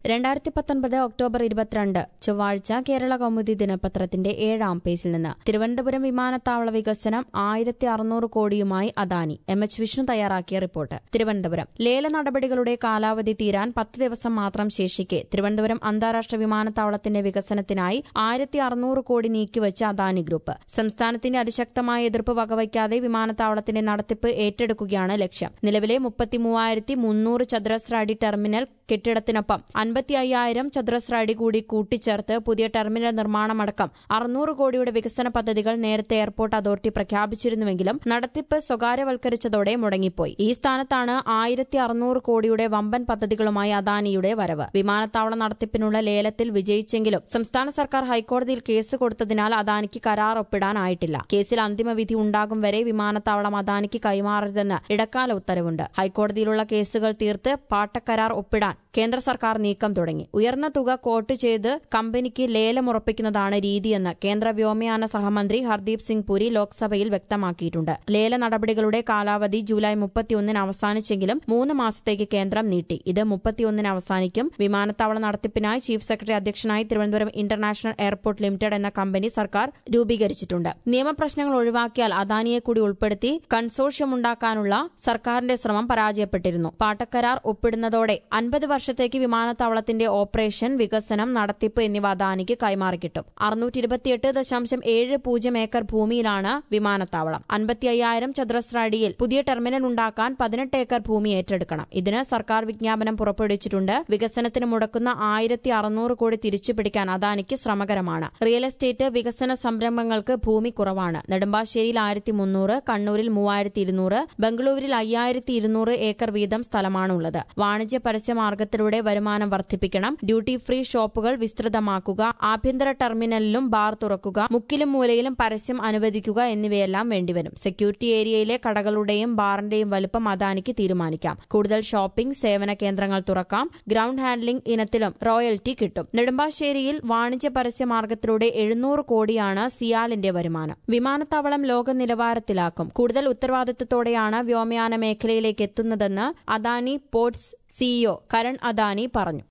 രണ്ടായിരത്തി പത്തൊൻപത് ഒക്ടോബർ ഇരുപത്തിരണ്ട് ചൊവ്വാഴ്ച കേരള കൗമുദി ദിനപത്രത്തിന്റെ ഏഴാം പേജിൽ നിന്ന് തിരുവനന്തപുരം വിമാനത്താവള വികസനം ആയിരത്തി അറുന്നൂറ് കോടിയുമായി അദാനി എം എച്ച് വിഷ്ണു തയ്യാറാക്കിയ റിപ്പോർട്ട് തിരുവനന്തപുരം ലേല നടപടികളുടെ കാലാവധി തീരാൻ പത്ത് ദിവസം മാത്രം ശേഷിക്കെ തിരുവനന്തപുരം അന്താരാഷ്ട്ര വിമാനത്താവളത്തിന്റെ വികസനത്തിനായി ആയിരത്തി അറുന്നൂറ് കോടി നീക്കിവച്ച് അദാനി ഗ്രൂപ്പ് സംസ്ഥാനത്തിന്റെ അതിശക്തമായ എതിർപ്പ് വകവയ്ക്കാതെ വിമാനത്താവളത്തിന്റെ നടത്തിപ്പ് ഏറ്റെടുക്കുകയാണ് ലക്ഷ്യം നിലവിലെ മുപ്പത്തിമൂവായിരത്തി മുന്നൂറ് ചതുരശ്ര അടി ടെർമിനൽ കെട്ടിടത്തിനൊപ്പം അൻപത്തി അയ്യായിരം ചതുരശ്ര അടി കൂടി കൂട്ടിച്ചേർത്ത് പുതിയ ടെർമിനൽ നിർമ്മാണമടക്കം അറുന്നൂറ് കോടിയുടെ വികസന പദ്ധതികൾ നേരത്തെ എയർപോർട്ട് അതോറിറ്റി പ്രഖ്യാപിച്ചിരുന്നുവെങ്കിലും നടത്തിപ്പ് സ്വകാര്യവൽക്കരിച്ചതോടെ മുടങ്ങിപ്പോയി ഈ സ്ഥാനത്താണ് ആയിരത്തി അറുന്നൂറ് കോടിയുടെ വമ്പൻ പദ്ധതികളുമായി അദാനിയുടെ വരവ് വിമാനത്താവള നടത്തിപ്പിനുള്ള ലേലത്തിൽ വിജയിച്ചെങ്കിലും സംസ്ഥാന സർക്കാർ ഹൈക്കോടതിയിൽ കേസ് കൊടുത്തതിനാൽ അദാനിക്ക് കരാർ ഒപ്പിടാനായിട്ടില്ല കേസിൽ അന്തിമ വിധി ഉണ്ടാകും വരെ വിമാനത്താവളം അദാനിക്ക് കൈമാറരുതെന്ന് ഇടക്കാല ഉത്തരവുണ്ട് ഹൈക്കോടതിയിലുള്ള കേസുകൾ തീർത്ത് പാട്ടക്കരാർ ഒപ്പിടാൻ കേന്ദ്ര സർക്കാർ നീക്കം തുടങ്ങി ഉയർന്ന തുക കോട്ട് ചെയ്ത് കമ്പനിക്ക് ലേലമുറപ്പിക്കുന്നതാണ് രീതിയെന്ന് കേന്ദ്ര വ്യോമയാന സഹമന്ത്രി ഹർദീപ് സിംഗ് പുരി ലോക്സഭയിൽ വ്യക്തമാക്കിയിട്ടുണ്ട് ലേല നടപടികളുടെ കാലാവധി ജൂലൈ മുപ്പത്തിയൊന്നിന് അവസാനിച്ചെങ്കിലും മൂന്ന് മാസത്തേക്ക് കേന്ദ്രം നീട്ടി ഇത് മുപ്പത്തിയൊന്നിന് അവസാനിക്കും വിമാനത്താവള നടത്തിപ്പിനായി ചീഫ് സെക്രട്ടറി അധ്യക്ഷനായി തിരുവനന്തപുരം ഇന്റർനാഷണൽ എയർപോർട്ട് ലിമിറ്റഡ് എന്ന കമ്പനി സർക്കാർ രൂപീകരിച്ചിട്ടുണ്ട് നിയമപ്രശ്നങ്ങൾ ഒഴിവാക്കിയാൽ അദാനിയെ കൂടി ഉൾപ്പെടുത്തി കൺസോർഷ്യം ഉണ്ടാക്കാനുള്ള സർക്കാരിന്റെ ശ്രമം പരാജയപ്പെട്ടിരുന്നു പാട്ടക്കരാർ ഒപ്പിടുന്നതോടെ അൻപത് വർഷത്തേക്ക് വിമാനത്താവളത്തിന്റെ ഓപ്പറേഷൻ വികസനം നടത്തിപ്പ് എന്നിവ അദാനിക്ക് കൈമാറിക്കിട്ടും അറുന്നൂറ്റി ഇരുപത്തിയെട്ട് ദശാംശം ഏഴ് പൂജ്യം ഏക്കർ ഭൂമിയിലാണ് വിമാനത്താവളം അൻപത്തി അയ്യായിരം ചതുരശ്ര അടിയിൽ പുതിയ ടെർമിനൽ ഉണ്ടാക്കാൻ പതിനെട്ട് ഏക്കർ ഭൂമി ഏറ്റെടുക്കണം ഇതിന് സർക്കാർ വിജ്ഞാപനം പുറപ്പെടുവിച്ചിട്ടുണ്ട് വികസനത്തിന് മുടക്കുന്ന ആയിരത്തി അറുന്നൂറ് കോടി തിരിച്ചുപിടിക്കാൻ അദാനിക്ക് ശ്രമകരമാണ് റിയൽ എസ്റ്റേറ്റ് വികസന സംരംഭങ്ങൾക്ക് ഭൂമി കുറവാണ് നെടുമ്പാശ്ശേരിയിൽ ആയിരത്തി മുന്നൂറ് കണ്ണൂരിൽ മൂവായിരത്തി ഇരുന്നൂറ് ബംഗളൂരുവിൽ അയ്യായിരത്തി ഇരുന്നൂറ് ഏക്കർ വീതം സ്ഥലമാണുള്ളത് വാണിജ്യ പരസ്യ മാർഗത്തിലൂടെ വരുമാനം വർദ്ധിപ്പിക്കണം ഡ്യൂട്ടി ഫ്രീ ഷോപ്പുകൾ വിസ്തൃതമാക്കുക ആഭ്യന്തര ടെർമിനലിലും ബാർ തുറക്കുക മുക്കിലും മൂലയിലും പരസ്യം അനുവദിക്കുക എന്നിവയെല്ലാം വേണ്ടിവരും സെക്യൂരിറ്റി ഏരിയയിലെ കടകളുടെയും ബാറിന്റെയും വലുപ്പം അദാനിക്ക് തീരുമാനിക്കാം കൂടുതൽ ഷോപ്പിംഗ് സേവന കേന്ദ്രങ്ങൾ തുറക്കാം ഗ്രൌണ്ട് ഹാൻഡ്ലിംഗ് ഇനത്തിലും റോയൽറ്റി കിട്ടും നെടുമ്പാശ്ശേരിയിൽ വാണിജ്യ പരസ്യ മാർഗത്തിലൂടെ എഴുന്നൂറ് കോടിയാണ് സിയാലിന്റെ വരുമാനം വിമാനത്താവളം ലോക നിലവാരത്തിലാക്കും കൂടുതൽ ഉത്തരവാദിത്തത്തോടെയാണ് വ്യോമയാന മേഖലയിലേക്ക് എത്തുന്നതെന്ന് അദാനി പോർട്സ് സിഇഒ കരൺ അദാനി പറഞ്ഞു